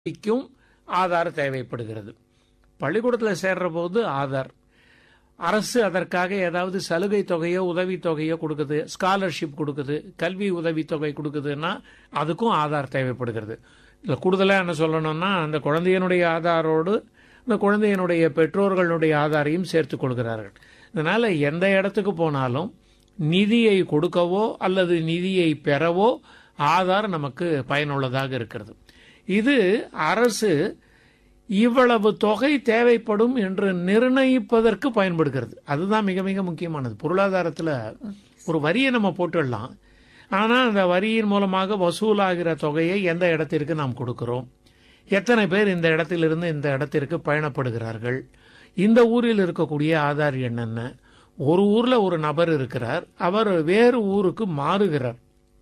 க்கும் ஆதார் தேவைப்படுகிறது பள்ளிக்கூடத்தில் சேர்ற போது ஆதார் அரசு அதற்காக ஏதாவது சலுகை தொகையோ உதவி தொகையோ கொடுக்குது ஸ்காலர்ஷிப் கொடுக்குது கல்வி உதவி தொகை கொடுக்குதுன்னா அதுக்கும் ஆதார் தேவைப்படுகிறது இதில் கூடுதலாக என்ன சொல்லணும்னா அந்த குழந்தையினுடைய ஆதாரோடு இந்த குழந்தையினுடைய பெற்றோர்களுடைய ஆதாரையும் சேர்த்துக் கொள்கிறார்கள் இதனால எந்த இடத்துக்கு போனாலும் நிதியை கொடுக்கவோ அல்லது நிதியை பெறவோ ஆதார் நமக்கு பயனுள்ளதாக இருக்கிறது இது அரசு இவ்வளவு தொகை தேவைப்படும் என்று நிர்ணயிப்பதற்கு பயன்படுகிறது அதுதான் மிக மிக முக்கியமானது பொருளாதாரத்தில் ஒரு வரியை நம்ம போட்டுடலாம் ஆனால் அந்த வரியின் மூலமாக வசூலாகிற தொகையை எந்த இடத்திற்கு நாம் கொடுக்கிறோம் எத்தனை பேர் இந்த இடத்திலிருந்து இந்த இடத்திற்கு பயணப்படுகிறார்கள் இந்த ஊரில் இருக்கக்கூடிய ஆதார் என்னென்ன ஒரு ஊர்ல ஒரு நபர் இருக்கிறார் அவர் வேறு ஊருக்கு மாறுகிறார்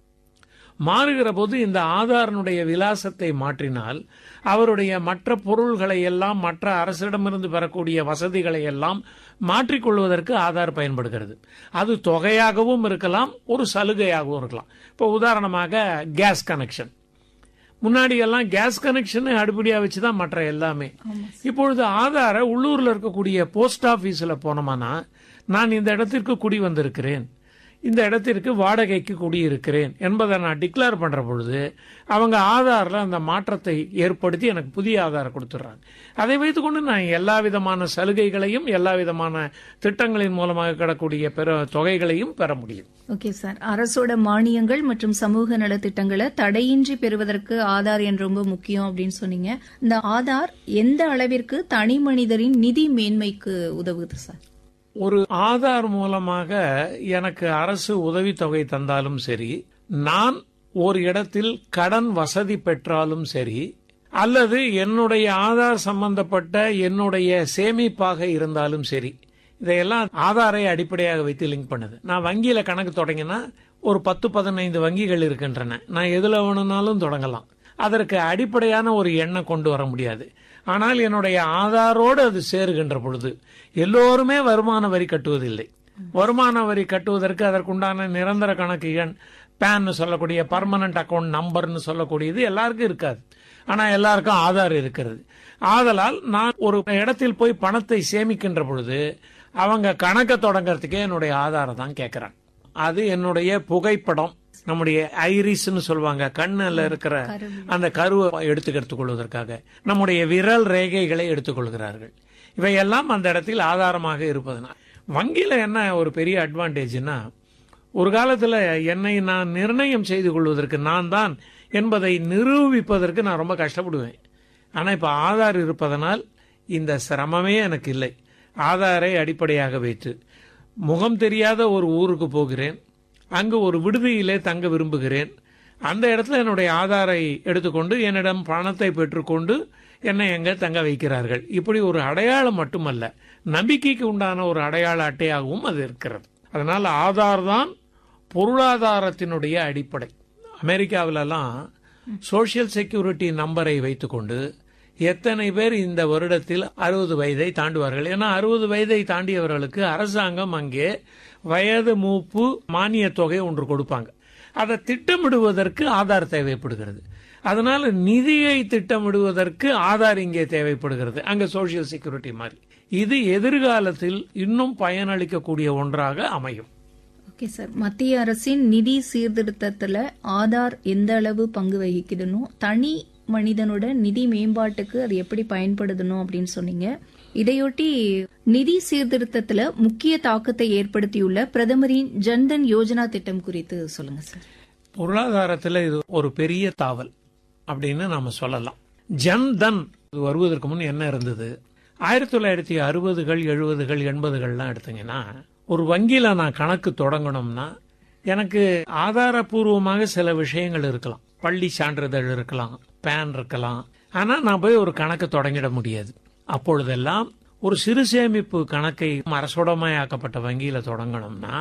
மாறுகிற போது இந்த ஆதாரனுடைய விலாசத்தை மாற்றினால் அவருடைய மற்ற பொருள்களை எல்லாம் மற்ற அரசிடமிருந்து பெறக்கூடிய வசதிகளை எல்லாம் மாற்றிக்கொள்வதற்கு ஆதார் பயன்படுகிறது அது தொகையாகவும் இருக்கலாம் ஒரு சலுகையாகவும் இருக்கலாம் இப்போ உதாரணமாக கேஸ் கனெக்ஷன் முன்னாடி எல்லாம் கேஸ் கனெக்ஷன் அடிப்படையா வச்சுதான் மற்ற எல்லாமே இப்பொழுது ஆதார உள்ளூர்ல இருக்கக்கூடிய போஸ்ட் ஆபீஸ்ல போனோம்னா நான் இந்த இடத்திற்கு குடி வந்திருக்கிறேன் இந்த இடத்திற்கு வாடகைக்கு குடியிருக்கிறேன் என்பதை நான் டிக்ளேர் பண்ற பொழுது அவங்க ஆதாரில் அந்த மாற்றத்தை ஏற்படுத்தி எனக்கு புதிய ஆதார் கொடுத்துட்றாங்க அதை வைத்துக்கொண்டு நான் எல்லா விதமான சலுகைகளையும் எல்லா விதமான திட்டங்களின் மூலமாக கிடக்கூடிய பெற தொகைகளையும் பெற முடியும் ஓகே சார் அரசோட மானியங்கள் மற்றும் சமூக நலத்திட்டங்களை தடையின்றி பெறுவதற்கு ஆதார் என்று ரொம்ப முக்கியம் அப்படின்னு சொன்னீங்க இந்த ஆதார் எந்த அளவிற்கு தனி மனிதரின் நிதி மேன்மைக்கு உதவுது சார் ஒரு ஆதார் மூலமாக எனக்கு அரசு உதவித்தொகை தந்தாலும் சரி நான் ஒரு இடத்தில் கடன் வசதி பெற்றாலும் சரி அல்லது என்னுடைய ஆதார் சம்பந்தப்பட்ட என்னுடைய சேமிப்பாக இருந்தாலும் சரி இதையெல்லாம் ஆதாரை அடிப்படையாக வைத்து லிங்க் பண்ணுது நான் வங்கியில கணக்கு தொடங்கினா ஒரு பத்து பதினைந்து வங்கிகள் இருக்கின்றன நான் எதுல வேணும்னாலும் தொடங்கலாம் அதற்கு அடிப்படையான ஒரு எண்ணம் கொண்டு வர முடியாது ஆனால் என்னுடைய ஆதாரோடு அது சேருகின்ற பொழுது எல்லோருமே வருமான வரி கட்டுவதில்லை வருமான வரி கட்டுவதற்கு அதற்குண்டான நிரந்தர கணக்கு எண் பேன் சொல்லக்கூடிய பர்மனன்ட் அக்கவுண்ட் நம்பர்னு சொல்லக்கூடியது எல்லாருக்கும் இருக்காது ஆனா எல்லாருக்கும் ஆதார் இருக்கிறது ஆதலால் நான் ஒரு இடத்தில் போய் பணத்தை சேமிக்கின்ற பொழுது அவங்க கணக்கை தொடங்கறதுக்கே என்னுடைய ஆதாரம் தான் கேட்கறாங்க அது என்னுடைய புகைப்படம் நம்முடைய ஐரிஸ்னு சொல்லுவாங்க கண்ணுல இருக்கிற அந்த கருவை எடுத்து எடுத்துக் கொள்வதற்காக நம்முடைய விரல் ரேகைகளை எடுத்துக்கொள்கிறார்கள் இவையெல்லாம் அந்த இடத்தில் ஆதாரமாக இருப்பதுனா வங்கியில என்ன ஒரு பெரிய அட்வான்டேஜ்னா ஒரு காலத்துல என்னை நான் நிர்ணயம் செய்து கொள்வதற்கு நான் தான் என்பதை நிரூபிப்பதற்கு நான் ரொம்ப கஷ்டப்படுவேன் ஆனா இப்ப ஆதார் இருப்பதனால் இந்த சிரமமே எனக்கு இல்லை ஆதாரை அடிப்படையாக வைத்து முகம் தெரியாத ஒரு ஊருக்கு போகிறேன் அங்கு ஒரு விடுதியிலே தங்க விரும்புகிறேன் அந்த இடத்துல என்னுடைய ஆதாரை எடுத்துக்கொண்டு என்னிடம் பணத்தை பெற்றுக்கொண்டு என்னை எங்க தங்க வைக்கிறார்கள் இப்படி ஒரு அடையாளம் மட்டுமல்ல நம்பிக்கைக்கு உண்டான ஒரு அடையாள அட்டையாகவும் அது இருக்கிறது அதனால ஆதார் தான் பொருளாதாரத்தினுடைய அடிப்படை அமெரிக்காவிலலாம் சோசியல் செக்யூரிட்டி நம்பரை வைத்துக்கொண்டு எத்தனை பேர் இந்த வருடத்தில் அறுபது வயதை தாண்டுவார்கள் ஏன்னா அறுபது வயதை தாண்டியவர்களுக்கு அரசாங்கம் அங்கே வயது மூப்பு மானிய தொகை ஒன்று கொடுப்பாங்க அதை திட்டமிடுவதற்கு ஆதார் தேவைப்படுகிறது அதனால நிதியை திட்டமிடுவதற்கு ஆதார் இங்கே தேவைப்படுகிறது அங்க சோசியல் செக்யூரிட்டி மாதிரி இது எதிர்காலத்தில் இன்னும் பயனளிக்கக்கூடிய ஒன்றாக அமையும் ஓகே சார் மத்திய அரசின் நிதி சீர்திருத்தத்துல ஆதார் எந்த அளவு பங்கு வகிக்குதுன்னு தனி மனிதனோட நிதி மேம்பாட்டுக்கு அது எப்படி பயன்படுத்தணும் அப்படின்னு சொன்னீங்க இதையொட்டி நிதி சீர்திருத்தத்துல முக்கிய தாக்கத்தை ஏற்படுத்தியுள்ள பிரதமரின் ஜன்தன் யோஜனா திட்டம் குறித்து சொல்லுங்க சார் பொருளாதாரத்தில் இது ஒரு பெரிய தாவல் அப்படின்னு நாம சொல்லலாம் ஜன்தன் வருவதற்கு முன் என்ன இருந்தது ஆயிரத்தி தொள்ளாயிரத்தி அறுபதுகள் எழுபதுகள் எண்பதுகள்லாம் எடுத்தீங்கன்னா ஒரு வங்கியில நான் கணக்கு தொடங்கணும்னா எனக்கு ஆதாரபூர்வமாக சில விஷயங்கள் இருக்கலாம் பள்ளி சான்றிதழ் இருக்கலாம் பேன் இருக்கலாம் ஆனா நான் போய் ஒரு கணக்கு தொடங்கிட முடியாது அப்பொழுதெல்லாம் ஒரு சிறு சேமிப்பு கணக்கை அரசுடமையாக்கப்பட்ட வங்கியில தொடங்கணும்னா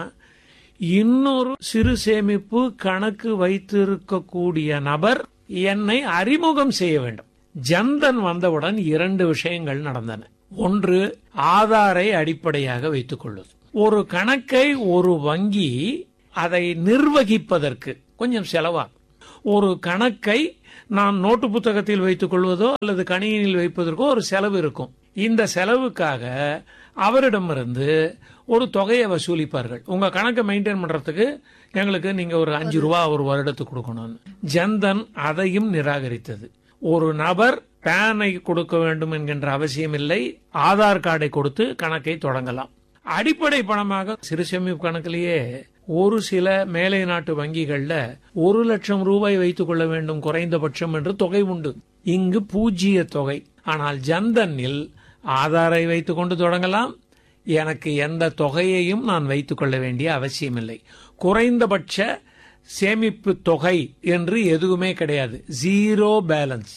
இன்னொரு சிறு சேமிப்பு கணக்கு வைத்திருக்கக்கூடிய நபர் என்னை அறிமுகம் செய்ய வேண்டும் ஜன்தன் வந்தவுடன் இரண்டு விஷயங்கள் நடந்தன ஒன்று ஆதாரை அடிப்படையாக வைத்துக் கொள்வது ஒரு கணக்கை ஒரு வங்கி அதை நிர்வகிப்பதற்கு கொஞ்சம் செலவாகும் ஒரு கணக்கை நான் நோட்டு புத்தகத்தில் வைத்துக் கொள்வதோ அல்லது கணினியில் வைப்பதற்கோ ஒரு செலவு இருக்கும் இந்த செலவுக்காக அவரிடமிருந்து ஒரு தொகையை வசூலிப்பார்கள் உங்க கணக்கை மெயின்டைன் பண்றதுக்கு எங்களுக்கு நீங்க ஒரு அஞ்சு ரூபா ஒரு வருடத்துக்கு கொடுக்கணும் ஜன்தன் அதையும் நிராகரித்தது ஒரு நபர் பேனை கொடுக்க வேண்டும் என்கின்ற அவசியம் இல்லை ஆதார் கார்டை கொடுத்து கணக்கை தொடங்கலாம் அடிப்படை பணமாக சிறு சேமிப்பு கணக்கிலேயே ஒரு சில மேலை நாட்டு வங்கிகள்ல ஒரு லட்சம் ரூபாய் வைத்துக் கொள்ள வேண்டும் குறைந்தபட்சம் என்று தொகை உண்டு இங்கு பூஜ்ஜிய தொகை ஆனால் ஜன்தனில் ஆதாரை வைத்துக் கொண்டு தொடங்கலாம் எனக்கு எந்த தொகையையும் நான் வைத்துக் கொள்ள வேண்டிய அவசியமில்லை குறைந்தபட்ச சேமிப்பு தொகை என்று எதுவுமே கிடையாது ஜீரோ பேலன்ஸ்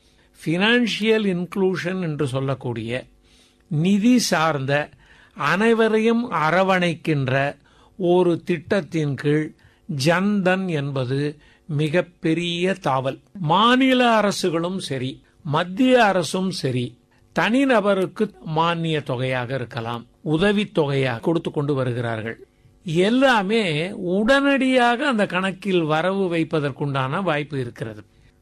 பினான்சியல் இன்க்ளூஷன் என்று சொல்லக்கூடிய நிதி சார்ந்த அனைவரையும் அரவணைக்கின்ற ஒரு திட்டத்தின் கீழ் ஜன்தன் என்பது மிகப்பெரிய தாவல் மாநில அரசுகளும் சரி மத்திய அரசும் சரி தனிநபருக்கு மானிய தொகையாக இருக்கலாம் உதவித் தொகையாக கொடுத்து கொண்டு வருகிறார்கள் எல்லாமே உடனடியாக அந்த கணக்கில் வரவு வைப்பதற்குண்டான வாய்ப்பு இருக்கிறது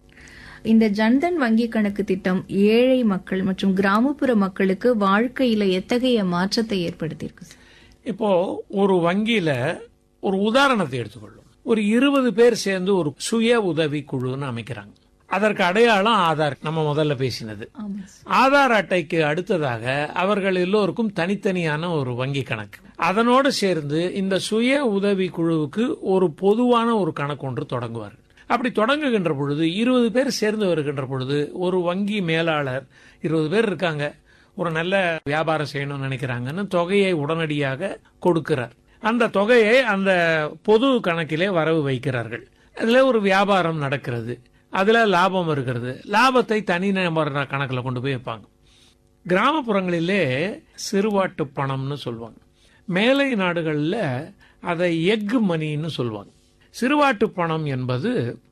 இந்த ஜன்தன் வங்கி கணக்கு திட்டம் ஏழை மக்கள் மற்றும் கிராமப்புற மக்களுக்கு வாழ்க்கையில எத்தகைய மாற்றத்தை ஏற்படுத்தியிருக்கு சார்? இப்போ ஒரு வங்கியில ஒரு உதாரணத்தை எடுத்துக்கொள்ளும் ஒரு இருபது பேர் சேர்ந்து ஒரு சுய உதவி குழுன்னு அமைக்கிறாங்க அதற்கு அடையாளம் ஆதார் நம்ம முதல்ல பேசினது ஆமா சார். ஆதார் அட்டைக்கு அடுத்ததாக அவர்கள் எல்லோருக்கும் தனித்தனியான ஒரு வங்கி கணக்கு அதனோடு சேர்ந்து இந்த சுய உதவி குழுவுக்கு ஒரு பொதுவான ஒரு கணக்கு ஒன்று தொடங்குவார்கள் அப்படி தொடங்குகின்ற பொழுது இருபது பேர் சேர்ந்து வருகின்ற பொழுது ஒரு வங்கி மேலாளர் இருபது பேர் இருக்காங்க ஒரு நல்ல வியாபாரம் செய்யணும்னு நினைக்கிறாங்கன்னு தொகையை உடனடியாக கொடுக்கிறார் அந்த தொகையை அந்த பொது கணக்கிலே வரவு வைக்கிறார்கள் அதுல ஒரு வியாபாரம் நடக்கிறது அதுல லாபம் இருக்கிறது லாபத்தை தனிநபர் கணக்கில் கொண்டு போய் வைப்பாங்க கிராமப்புறங்களிலே சிறுவாட்டு பணம்னு சொல்லுவாங்க மேலை நாடுகளில் அதை எக் மணின்னு சொல்லுவாங்க சிறுவாட்டு பணம் என்பது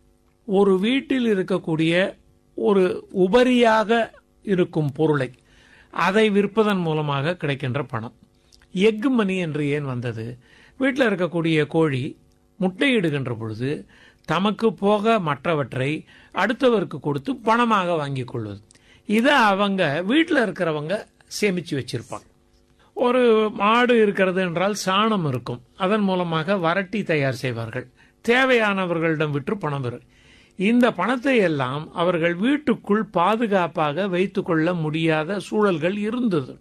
ஒரு வீட்டில் இருக்கக்கூடிய ஒரு உபரியாக இருக்கும் பொருளை அதை விற்பதன் மூலமாக கிடைக்கின்ற பணம் எக் மணி என்று ஏன் வந்தது வீட்டில் இருக்கக்கூடிய கோழி முட்டையிடுகின்ற பொழுது தமக்கு போக மற்றவற்றை அடுத்தவருக்கு கொடுத்து பணமாக வாங்கி கொள்வது இதை அவங்க வீட்டில் இருக்கிறவங்க சேமிச்சு வச்சிருப்பாங்க ஒரு மாடு இருக்கிறது என்றால் சாணம் இருக்கும் அதன் மூலமாக வரட்டி தயார் செய்வார்கள் தேவையானவர்களிடம் விற்று பணம் பெறும் இந்த பணத்தை எல்லாம் அவர்கள் வீட்டுக்குள் பாதுகாப்பாக வைத்துக்கொள்ள முடியாத சூழல்கள் இருந்தது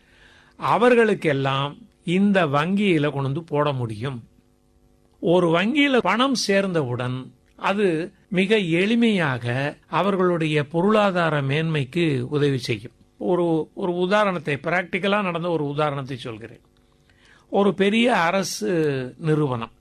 அவர்களுக்கெல்லாம் இந்த வங்கியில கொண்டு வந்து போட முடியும் ஒரு வங்கியில பணம் சேர்ந்தவுடன் அது மிக எளிமையாக அவர்களுடைய பொருளாதார மேன்மைக்கு உதவி செய்யும் ஒரு ஒரு உதாரணத்தை பிராக்டிக்கலா நடந்த ஒரு உதாரணத்தை சொல்கிறேன் ஒரு பெரிய அரசு நிறுவனம்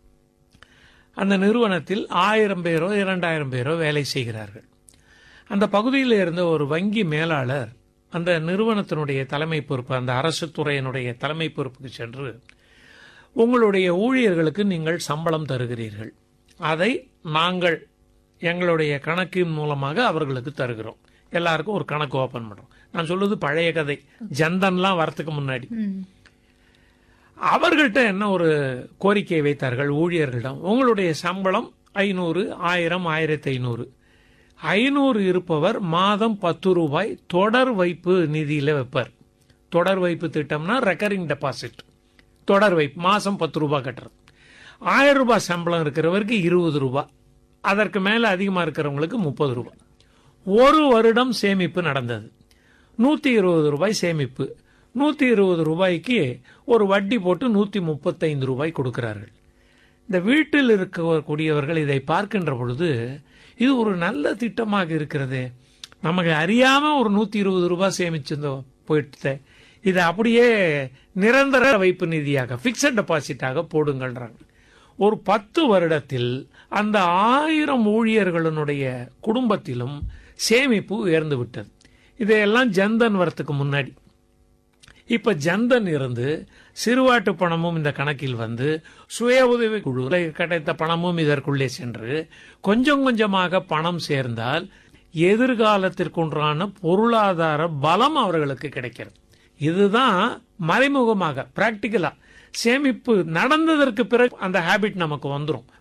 அந்த நிறுவனத்தில் ஆயிரம் பேரோ இரண்டாயிரம் பேரோ வேலை செய்கிறார்கள் அந்த பகுதியில் இருந்த ஒரு வங்கி மேலாளர் அந்த நிறுவனத்தினுடைய தலைமை பொறுப்பு அந்த அரசு துறையினுடைய தலைமை பொறுப்புக்கு சென்று உங்களுடைய ஊழியர்களுக்கு நீங்கள் சம்பளம் தருகிறீர்கள் அதை நாங்கள் எங்களுடைய கணக்கின் மூலமாக அவர்களுக்கு தருகிறோம் எல்லாருக்கும் ஒரு கணக்கு ஓபன் பண்றோம் நான் சொல்றது பழைய கதை ஜன்தன்லாம் வரத்துக்கு முன்னாடி ம். அவர்கள்ட்ட என்ன ஒரு கோரிக்கையை வைத்தார்கள் ஊழியர்களிடம் உங்களுடைய சம்பளம் ஐநூறு ஆயிரம் ஆயிரத்தி ஐநூறு ஐநூறு இருப்பவர் மாதம் பத்து ரூபாய் தொடர் வைப்பு நிதியில வைப்பார் தொடர் வைப்பு திட்டம்னா ரெக்கரிங் டெபாசிட் தொடர் வைப்பு மாசம் பத்து ரூபாய் கட்டுறது ஆயிரம் ரூபாய் சம்பளம் இருக்கிறவருக்கு இருபது ரூபாய் அதற்கு மேல அதிகமா இருக்கிறவங்களுக்கு முப்பது ரூபாய் ஒரு வருடம் சேமிப்பு நடந்தது நூத்தி இருபது ரூபாய் சேமிப்பு நூத்தி இருபது ரூபாய்க்கு ஒரு வட்டி போட்டு நூத்தி முப்பத்தைந்து ரூபாய் கொடுக்கிறார்கள் இந்த வீட்டில் இருக்கக்கூடியவர்கள் இதை பார்க்கின்ற பொழுது இது ஒரு நல்ல திட்டமாக இருக்கிறது நமக்கு அறியாம ஒரு நூத்தி இருபது ரூபாய் சேமிச்சிருந்தோம் போயிட்டு இதை அப்படியே நிரந்தர வைப்பு நிதியாக பிக்சட் டெபாசிட்டாக போடுங்கன்றாங்க ஒரு பத்து வருடத்தில் அந்த ஆயிரம் ஊழியர்களுடைய குடும்பத்திலும் சேமிப்பு உயர்ந்து விட்டது இதையெல்லாம் ஜன்தன் வரத்துக்கு முன்னாடி இப்ப ஜன்தன் இருந்து சிறுவாட்டு பணமும் இந்த கணக்கில் வந்து சுய உதவி குழு கிடைத்த பணமும் இதற்குள்ளே சென்று கொஞ்சம் கொஞ்சமாக பணம் சேர்ந்தால் எதிர்காலத்திற்குன்றான பொருளாதார பலம் அவர்களுக்கு கிடைக்கிறது இதுதான் மறைமுகமாக பிராக்டிக்கலா சேமிப்பு நடந்ததற்கு பிறகு அந்த ஹாபிட் நமக்கு வந்துடும்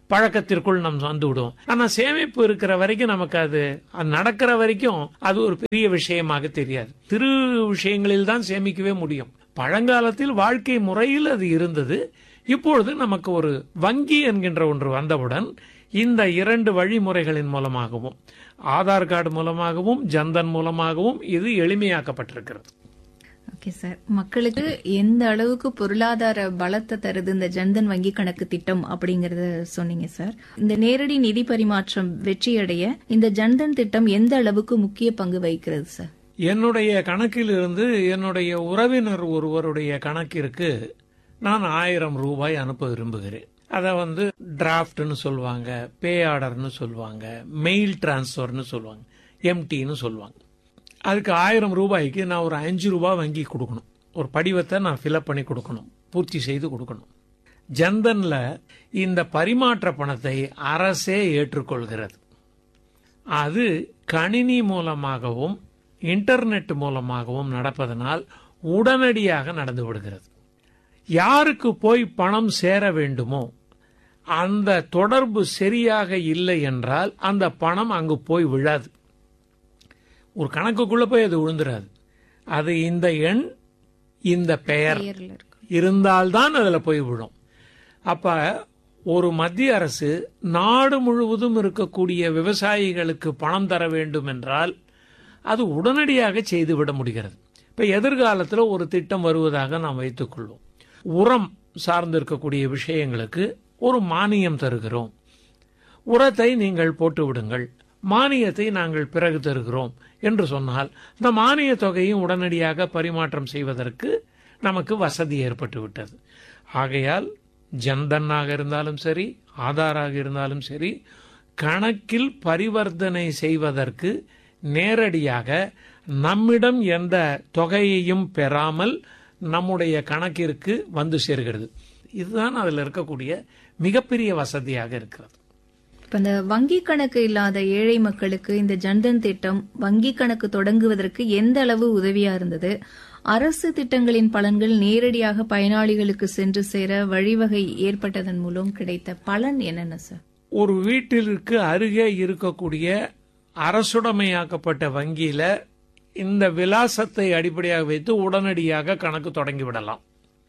பழக்கத்திற்குள் நம்ம வந்து விடுவோம் ஆனா சேமிப்பு இருக்கிற வரைக்கும் நமக்கு அது அது நடக்கிற வரைக்கும் அது ஒரு பெரிய விஷயமாக தெரியாது சிறு விஷயங்களில் தான் சேமிக்கவே முடியும் பழங்காலத்தில் வாழ்க்கை முறையில் அது இருந்தது இப்பொழுது நமக்கு ஒரு வங்கி என்கின்ற ஒன்று வந்தவுடன் இந்த இரண்டு வழிமுறைகளின் மூலமாகவும் ஆதார் கார்டு மூலமாகவும் ஜன்தன் மூலமாகவும் இது எளிமையாக்கப்பட்டிருக்கிறது ஓகே சார் மக்களுக்கு எந்த அளவுக்கு பொருளாதார பலத்தை தருது இந்த ஜன்தன் வங்கி கணக்கு திட்டம் அப்படிங்கறத சொன்னீங்க சார் இந்த நேரடி நிதி பரிமாற்றம் வெற்றியடைய இந்த ஜன்தன் திட்டம் எந்த அளவுக்கு முக்கிய பங்கு வகிக்கிறது சார் என்னுடைய கணக்கிலிருந்து என்னுடைய உறவினர் ஒருவருடைய கணக்கிற்கு நான் ஆயிரம் ரூபாய் அனுப்ப விரும்புகிறேன் அதை வந்து டிராஃப்ட்னு சொல்லுவாங்க பே ஆர்டர்னு சொல்லுவாங்க மெயில் டிரான்ஸ்ஃபர்னு சொல்லுவாங்க எம்டின்னு சொல்லுவாங்க அதுக்கு ஆயிரம் ரூபாய்க்கு நான் ஒரு அஞ்சு ரூபாய் வங்கி கொடுக்கணும் ஒரு படிவத்தை நான் ஃபில்அப் பண்ணி கொடுக்கணும் பூர்த்தி செய்து கொடுக்கணும் ஜன்தன்ல இந்த பரிமாற்ற பணத்தை அரசே ஏற்றுக்கொள்கிறது அது கணினி மூலமாகவும் இன்டர்நெட் மூலமாகவும் நடப்பதனால் உடனடியாக நடந்து விடுகிறது யாருக்கு போய் பணம் சேர வேண்டுமோ அந்த தொடர்பு சரியாக இல்லை என்றால் அந்த பணம் அங்கு போய் விழாது ஒரு கணக்குக்குள்ள போய் அது விழுந்துராது அது இந்த எண் இந்த பெயர் பெயர்ல இருக்கு இருந்தால்தான் அதுல போய் விழும் அப்ப ஒரு மத்திய அரசு நாடு முழுவதும் இருக்கக்கூடிய விவசாயிகளுக்கு பணம் தர வேண்டும் என்றால் அது உடனடியாக செய்துவிட முடிகிறது இப்ப எதிர்காலத்தில் ஒரு திட்டம் வருவதாக நாம் வைத்துக் கொள்வோம் உரம் சார்ந்திருக்கக்கூடிய விஷயங்களுக்கு ஒரு மானியம் தருகிறோம் உரத்தை நீங்கள் போட்டு விடுங்கள் மானியத்தை நாங்கள் பிறகு தருகிறோம் என்று சொன்னால் இந்த மானிய தொகையும் உடனடியாக பரிமாற்றம் செய்வதற்கு நமக்கு வசதி ஏற்பட்டு விட்டது ஆகையால் ஜன்தன்னாக இருந்தாலும் சரி ஆதாராக இருந்தாலும் சரி கணக்கில் பரிவர்த்தனை செய்வதற்கு நேரடியாக நம்மிடம் எந்த தொகையையும் பெறாமல் நம்முடைய கணக்கிற்கு வந்து சேர்கிறது இதுதான் அதில் இருக்கக்கூடிய மிகப்பெரிய வசதியாக இருக்கிறது இப்ப இந்த வங்கி கணக்கு இல்லாத ஏழை மக்களுக்கு இந்த ஜன்தன் திட்டம் வங்கி கணக்கு தொடங்குவதற்கு எந்த அளவு உதவியா இருந்தது அரசு திட்டங்களின் பலன்கள் நேரடியாக பயனாளிகளுக்கு சென்று சேர வழிவகை ஏற்பட்டதன் மூலம் கிடைத்த பலன் என்னென்ன சார் ஒரு வீட்டிற்கு அருகே இருக்கக்கூடிய அரசுடைமையாக்கப்பட்ட வங்கியில இந்த விலாசத்தை அடிப்படையாக வைத்து உடனடியாக கணக்கு தொடங்கி விடலாம்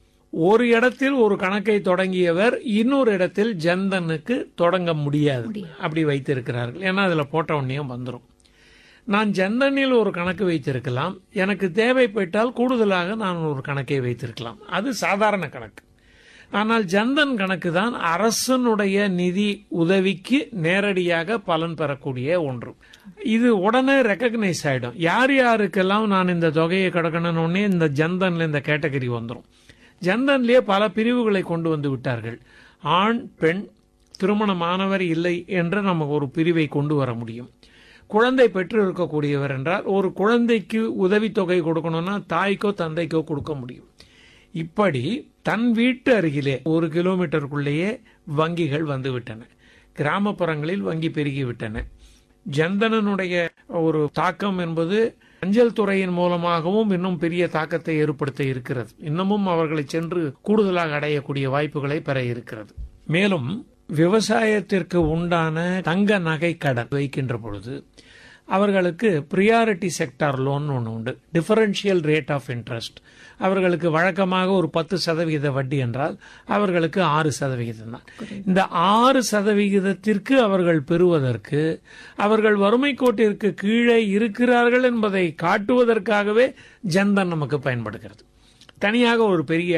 ஒரு இடத்தில் ஒரு கணக்கை தொடங்கியவர் இன்னொரு இடத்தில் ஜன்தனுக்கு தொடங்க முடியாது அப்படி வைத்திருக்கிறார்கள் ஏன்னா அதுல போட்ட உடனேயும் வந்துடும் நான் ஜன்தனில் ஒரு கணக்கு வைத்திருக்கலாம் எனக்கு தேவைப்பட்டால் கூடுதலாக நான் ஒரு கணக்கை வைத்திருக்கலாம் அது சாதாரண கணக்கு ஆனால் ஜன்தன் கணக்கு தான் அரசனுடைய நிதி உதவிக்கு நேரடியாக பலன் பெறக்கூடிய ஒன்று இது உடனே ரெக்கக்னைஸ் ஆயிடும் யார் யாருக்கெல்லாம் நான் இந்த தொகையை கடக்கணும்னே இந்த ஜன்தன்ல இந்த கேட்டகரி வந்துடும் ஜன்தன்லயே பல பிரிவுகளை கொண்டு வந்து விட்டார்கள் ஆண் பெண் திருமணமானவர் இல்லை என்று நமக்கு ஒரு பிரிவை கொண்டு வர முடியும் குழந்தை பெற்று இருக்கக்கூடியவர் என்றால் ஒரு குழந்தைக்கு உதவித்தொகை கொடுக்கணும்னா தாய்க்கோ தந்தைக்கோ கொடுக்க முடியும் இப்படி தன் வீட்டு அருகிலே ஒரு கிலோமீட்டருக்குள்ளேயே வங்கிகள் வந்து விட்டன கிராமப்புறங்களில் வங்கி பெருகிவிட்டன ஜன்தனனுடைய ஒரு தாக்கம் என்பது அஞ்சல் துறையின் மூலமாகவும் இன்னும் பெரிய தாக்கத்தை ஏற்படுத்த இருக்கிறது இன்னமும் அவர்களை சென்று கூடுதலாக அடையக்கூடிய வாய்ப்புகளை பெற இருக்கிறது மேலும் விவசாயத்திற்கு உண்டான தங்க நகை கடன் வைக்கின்ற பொழுது அவர்களுக்கு ப்ரியாரிட்டி செக்டார் லோன் ஒன்று உண்டு டிஃபரன்ஷியல் ரேட் ஆஃப் இன்ட்ரெஸ்ட் அவர்களுக்கு வழக்கமாக ஒரு பத்து சதவிகித வட்டி என்றால் அவர்களுக்கு ஆறு சதவிகிதம் தான் இந்த ஆறு சதவிகிதத்திற்கு அவர்கள் பெறுவதற்கு அவர்கள் வறுமை கோட்டிற்கு கீழே இருக்கிறார்கள் என்பதை காட்டுவதற்காகவே ஜன்தன் நமக்கு பயன்படுகிறது தனியாக ஒரு பெரிய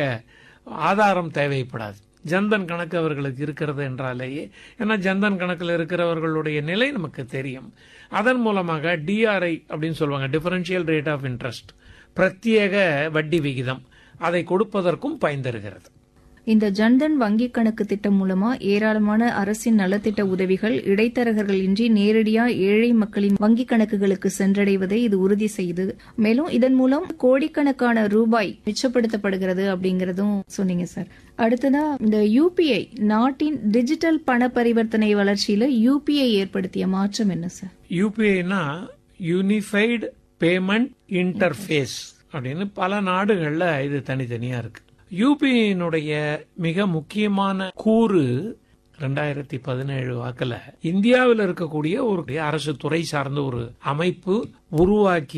ஆதாரம் தேவைப்படாது ஜன்தன் கணக்கு அவர்களுக்கு இருக்கிறது என்றாலேயே ஏன்னா ஜன்தன் கணக்கில் இருக்கிறவர்களுடைய நிலை நமக்கு தெரியும் அதன் மூலமாக டிஆர்ஐ அப்படின்னு சொல்லுவாங்க டிஃபரன்ஷியல் ரேட் ஆஃப் இன்ட்ரெஸ்ட் பிரத்யேக வட்டி விகிதம் அதை கொடுப்பதற்கும் பயன் தருகிறது இந்த ஜன்தன் வங்கி கணக்கு திட்டம் மூலமா ஏராளமான அரசின் நலத்திட்ட உதவிகள் இடைத்தரகர்கள் இன்றி நேரடியா ஏழை மக்களின் வங்கி கணக்குகளுக்கு சென்றடைவதை இது உறுதி செய்து மேலும் இதன் மூலம் கோடிக்கணக்கான ரூபாய் மிச்சப்படுத்தப்படுகிறது அப்படிங்கறதும் சொன்னீங்க சார் அடுத்ததா இந்த யூபிஐ நாட்டின் டிஜிட்டல் பண பரிவர்த்தனை வளர்ச்சியில யூபிஐ ஏற்படுத்திய மாற்றம் என்ன சார் யூபிஐனா யூனிஃபைடு பேமெண்ட் இன்டர்ஃபேஸ் அப்படின்னு பல நாடுகள்ல இது தனித்தனியா இருக்கு யூபிஐனுடைய மிக முக்கியமான கூறு ரெண்டாயிரத்தி பதினேழு வாக்குல இந்தியாவில் இருக்கக்கூடிய ஒரு அரசு துறை சார்ந்த ஒரு அமைப்பு உருவாக்கி